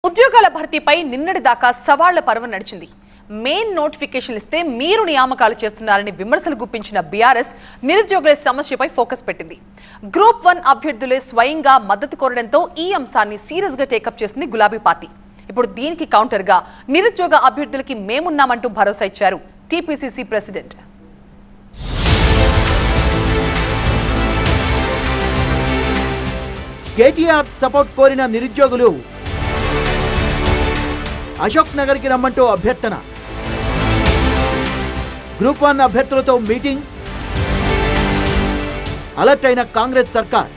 ఉద్యోగాల భర్తీపై నిన్నటి దాకా సవాళ్ల పర్వం నడిచింది మెయిన్ నోటిఫికేషన్ ఇస్తే మీరు నియామకాలు చేస్తున్నారని విమర్శలు గుప్పించిన బీఆర్ఎస్ నిరుద్యోగుల సమస్యపై ఫోకస్ పెట్టింది గ్రూప్ వన్ అభ్యర్థులే స్వయంగా మద్దతు కోరడంతో ఈ అంశాన్ని సీరియస్ గా టేకప్ చేసింది గులాబీ పార్టీ ఇప్పుడు దీనికి కౌంటర్ గా నిరుద్యోగ అభ్యర్థులకి మేమున్నామంటూ భరోసా ఇచ్చారు టీపీసీసీ ప్రెసిడెంట్ కేటీఆర్ సపోర్ట్ కోరిన నిరుద్యోగులు అశోక్ నగర్కి రమ్మంటూ అభ్యర్థన గ్రూప్ వన్ అభ్యర్థులతో మీటింగ్ అలర్ట్ అయిన కాంగ్రెస్ సర్కార్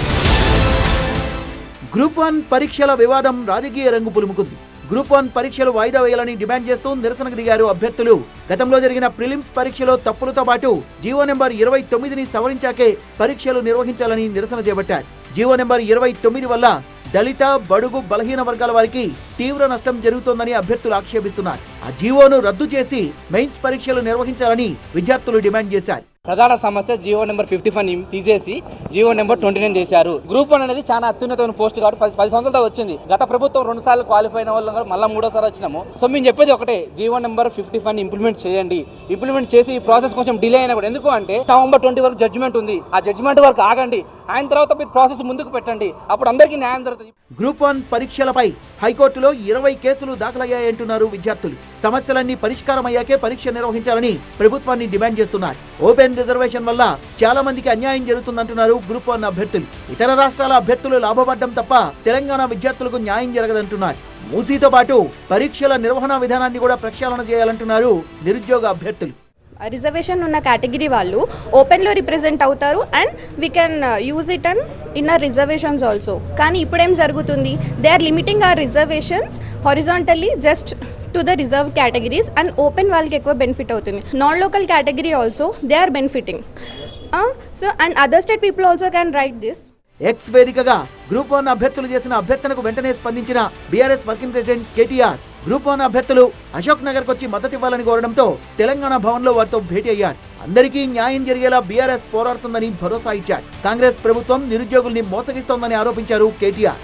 గ్రూప్ వన్ పరీక్షల వివాదం రాజకీయ రంగు పులుముకుంది గ్రూప్ వన్ పరీక్షలు వాయిదా వేయాలని డిమాండ్ చేస్తూ నిరసనకు దిగారు అభ్యర్థులు గతంలో జరిగిన ప్రిలిమ్స్ పరీక్షలో తప్పులతో పాటు జీవో నెంబర్ ఇరవై తొమ్మిదిని సవరించాకే పరీక్షలు నిర్వహించాలని నిరసన చేపట్టారు జీవో నెంబర్ ఇరవై తొమ్మిది వల్ల దళిత బడుగు బలహీన వర్గాల వారికి తీవ్ర నష్టం జరుగుతోందని అభ్యర్థులు ఆక్షేపిస్తున్నారు ఆ జీవోను రద్దు చేసి మెయిన్స్ పరీక్షలు నిర్వహించాలని విద్యార్థులు డిమాండ్ చేశారు ప్రధాన సమస్య జియో నెంబర్ ఫిఫ్టీ ఫైవ్ తీసేసి జియో నెంబర్ ట్వంటీ నైన్ చేశారు గ్రూప్ వన్ అనేది చాలా అత్యున్నతమైన పోస్ట్ కాబట్టి పది పది సంవత్సరాలతో వచ్చింది గత ప్రభుత్వం రెండు సార్లు క్వాలిఫై అయిన వాళ్ళు కూడా మళ్ళీ మూడోసారి వచ్చినాము సో మేము చెప్పేది ఒకటే Jio number fifty five implement చేయండి ఇంప్లిమెంట్ చేసి ఈ ప్రాసెస్ కొంచెం డిలే అయినా కూడా ఎందుకు అంటే నవంబర్ ట్వంటీ వరకు జడ్జిమెంట్ ఉంది ఆ జడ్జిమెంట్ వరకు ఆగండి ఆయన తర్వాత మీరు ప్రాసెస్ ముందుకు పెట్టండి అప్పుడు అందరికీ న్యాయం జరుగుతుంది గ్రూప్ వన్ పరీక్షలపై హైకోర్టులో ఇరవై కేసులు దాఖలయ్యాయంటున్నారు విద్యార్థులు సమస్యలన్నీ పరిష్కారం అయ్యాకే పరీక్ష నిర్వహించాలని ప్రభుత్వాన్ని డిమాండ్ చేస్తున్నారు ఓపెన్ రిజర్వేషన్ వల్ల చాలా మందికి అన్యాయం జరుగుతుందంటున్నారు గ్రూప్ వన్ అభ్యర్థులు ఇతర రాష్ట్రాల అభ్యర్థులు లాభపడ్డం తప్ప తెలంగాణ విద్యార్థులకు న్యాయం జరగదంటున్నారు మూసీతో పాటు పరీక్షల నిర్వహణ విధానాన్ని కూడా ప్రక్షాళన చేయాలంటున్నారు నిరుద్యోగ అభ్యర్థులు రిజర్వేషన్ ఉన్న కేటగిరీ వాళ్ళు ఓపెన్లో రిప్రజెంట్ అవుతారు and we can use it and in our reservations also కానీ ఇప్పుడేం జరుగుతుంది they are limiting our reservations horizontally just to the reserve categories and open వాళ్ళకి ఎక్కువ బెనిఫిట్ అవుతుంది non local category also they are benefiting so and other state people also can write this X వేదికగా group one అభ్యర్థులు చేసిన అభ్యర్థనకు వెంటనే స్పందించిన BRS working president KTR group one అభ్యర్థులు అశోక్ నగర్ వచ్చి మద్దతు ఇవ్వాలని కోరడంతో తెలంగాణ భవన్ లో వారితో భేటీ అయ్యారు అందరికీ న్యాయం జరిగేలా బీఆర్ఎస్ పోరాడుతుందని భరోసా ఇచ్చారు కాంగ్రెస్ ప్రభుత్వం నిరుద్యోగుల్ని మోసగిస్తోందని ఆరోపించారు కేటీఆర్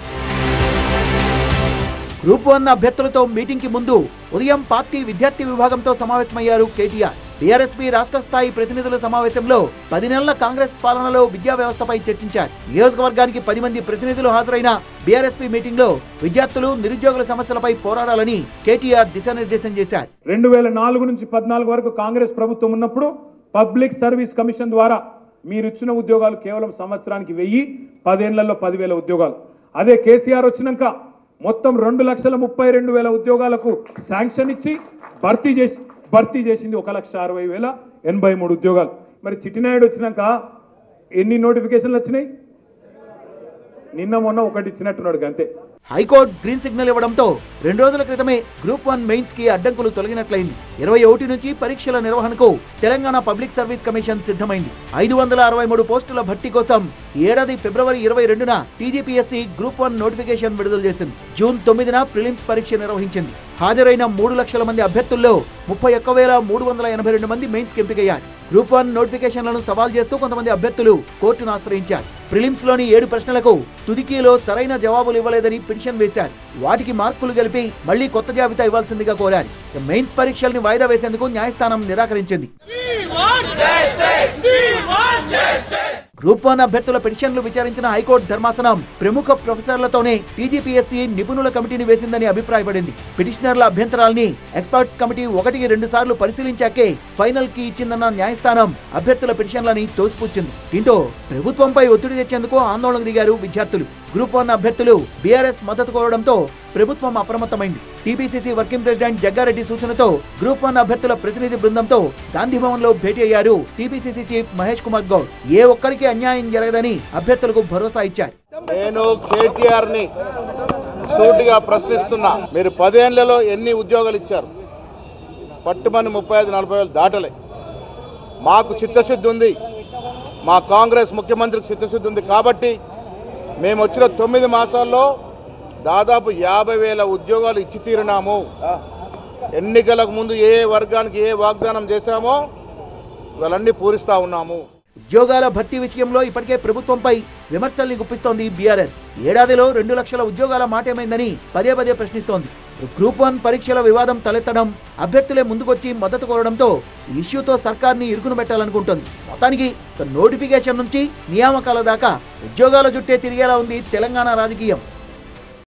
గ్రూప్ వన్ అభ్యర్థులతో మీటింగ్ కి ముందు ఉదయం పార్టీ విద్యార్థి విభాగంతో సమావేశమయ్యారు కేటీఆర్ బీఆర్ఎస్పీ రాష్ట్ర స్థాయి ప్రతినిధుల సమావేశంలో పది నెలల కాంగ్రెస్ పాలనలో విద్యా వ్యవస్థపై చర్చించారు నియోజకవర్గానికి పది మంది ప్రతినిధులు హాజరైన బీఆర్ఎస్పీ మీటింగ్ లో విద్యార్థులు నిరుద్యోగుల సమస్యలపై పోరాడాలని కేటీఆర్ దిశానిర్దేశం చేశారు రెండు వేల నాలుగు నుంచి పద్నాలుగు వరకు కాంగ్రెస్ ప్రభుత్వం ఉన్నప్పుడు పబ్లిక్ సర్వీస్ కమిషన్ ద్వారా మీరు ఇచ్చిన ఉద్యోగాలు కేవలం సంవత్సరానికి వెయ్యి పదేళ్లలో పదివేల ఉద్యోగాలు అదే కేసీఆర్ వచ్చినాక మొత్తం రెండు లక్షల ముప్పై రెండు వేల ఉద్యోగాలకు శాంక్షన్ ఇచ్చి భర్తీ చేసి భర్తీ చేసింది ఒక లక్ష అరవై వేల ఎనభై మూడు ఉద్యోగాలు మరి చిట్టినాయుడు వచ్చినాక ఎన్ని నోటిఫికేషన్లు వచ్చినాయి నిన్న మొన్న ఒకటి ఇచ్చినట్టున్నాడు అంతే హైకోర్టు గ్రీన్ సిగ్నల్ ఇవ్వడంతో రెండు రోజుల క్రితమే గ్రూప్ వన్ మెయిన్స్ కి అడ్డంకులు తొలగినట్లయింది ఇరవై ఒకటి నుంచి పరీక్షల నిర్వహణకు తెలంగాణ పబ్లిక్ సర్వీస్ కమిషన్ సిద్ధమైంది ఐదు వందల అరవై మూడు పోస్టుల భర్తీ కోసం ఈ ఏడాది ఫిబ్రవరి ఇరవై రెండున టీజీపీఎస్సీ గ్రూప్ వన్ నోటిఫికేషన్ విడుదల చేసింది జూన్ తొమ్మిదిన ప్రిలిమ్స్ పరీక్ష నిర్వహించింది హాజరైన మూడు లక్షల మంది అభ్యర్థుల్లో ముప్పై ఒక్క వేల మూడు వందల ఎనభై రెండు మంది మెయిన్స్ కి ఎంపికయ్యారు గ్రూప్ వన్ నోటిఫికేషన్లను సవాల్ చేస్తూ కొంతమంది అభ్యర్థులు కోర్టును ఆశ్రయించారు ప్రిలిమ్స్ లోని ఏడు ప్రశ్నలకు తుదికీలో సరైన జవాబులు ఇవ్వలేదని పిటిషన్ వేశారు వాటికి మార్కులు కలిపి మళ్లీ కొత్త జాబితా ఇవ్వాల్సిందిగా కోరారు ఇక మెయిన్స్ పరీక్షల్ని వాయిదా వేసేందుకు న్యాయస్థానం నిరాకరించింది గ్రూప్ వన్ అభ్యర్థుల పిటిషన్లు విచారించిన హైకోర్టు ధర్మాసనం ప్రముఖ ప్రొఫెసర్లతోనే టీజీపీఎస్సీ నిపుణుల కమిటీని వేసిందని అభిప్రాయపడింది పిటిషనర్ల అభ్యంతరాల్ని ఎక్స్పర్ట్స్ కమిటీ ఒకటికి రెండు సార్లు పరిశీలించాకే ఫైనల్ కి ఇచ్చిందన్న న్యాయస్థానం అభ్యర్థుల పిటిషన్లని తోసిపుచ్చింది దీంతో ప్రభుత్వంపై ఒత్తిడి తెచ్చేందుకు ఆందోళనకు దిగారు విద్యార్థులు గ్రూప్ వన్ అభ్యర్థులు బీఆర్ఎస్ మద్దతు కోరడంతో ప్రభుత్వం అప్రమత్తమైంది టీపీసీసీ వర్కింగ్ ప్రెసిడెంట్ జగ్గారెడ్డి సూచనతో గ్రూప్ వన్ అభ్యర్థుల ప్రతినిధి బృందంతో గాంధీ భవన్ లో భేటీ అయ్యారు టీపీసీసీ చీఫ్ మహేష్ కుమార్ గౌడ్ ఏ ఒక్కరికి అన్యాయం జరగదని అభ్యర్థులకు భరోసా ఇచ్చారు నేను కేటీఆర్ ని సూటిగా ప్రశ్నిస్తున్నా మీరు పదేళ్లలో ఎన్ని ఉద్యోగాలు ఇచ్చారు పట్టుమని ముప్పై ఐదు నలభై వేలు దాటలే మాకు చిత్తశుద్ధి ఉంది మా కాంగ్రెస్ ముఖ్యమంత్రికి చిత్తశుద్ధి ఉంది కాబట్టి మేము వచ్చిన తొమ్మిది మాసాల్లో దాదాపు యాభై వేల ఉద్యోగాలు ఇచ్చి తీరినాము ఎన్నికలకు ముందు ఏ వర్గానికి ఏ వాగ్దానం చేశామో ఇవన్నీ పూరిస్తా ఉన్నాము ఉద్యోగాల భర్తీ విషయంలో ఇప్పటికే ప్రభుత్వంపై విమర్శల్ని గుప్పిస్తోంది బీఆర్ఎస్ ఏడాదిలో రెండు లక్షల ఉద్యోగాల మాటేమైందని పదే పదే ప్రశ్నిస్తోంది గ్రూప్ వన్ పరీక్షల వివాదం తలెత్తడం అభ్యర్థులే ముందుకొచ్చి మద్దతు కోరడంతో ఈ ఇష్యూతో సర్కార్ని ఇరుకును పెట్టాలనుకుంటోంది మొత్తానికి నోటిఫికేషన్ నుంచి నియామకాల దాకా ఉద్యోగాల చుట్టే తిరిగేలా ఉంది తెలంగాణ రాజకీయం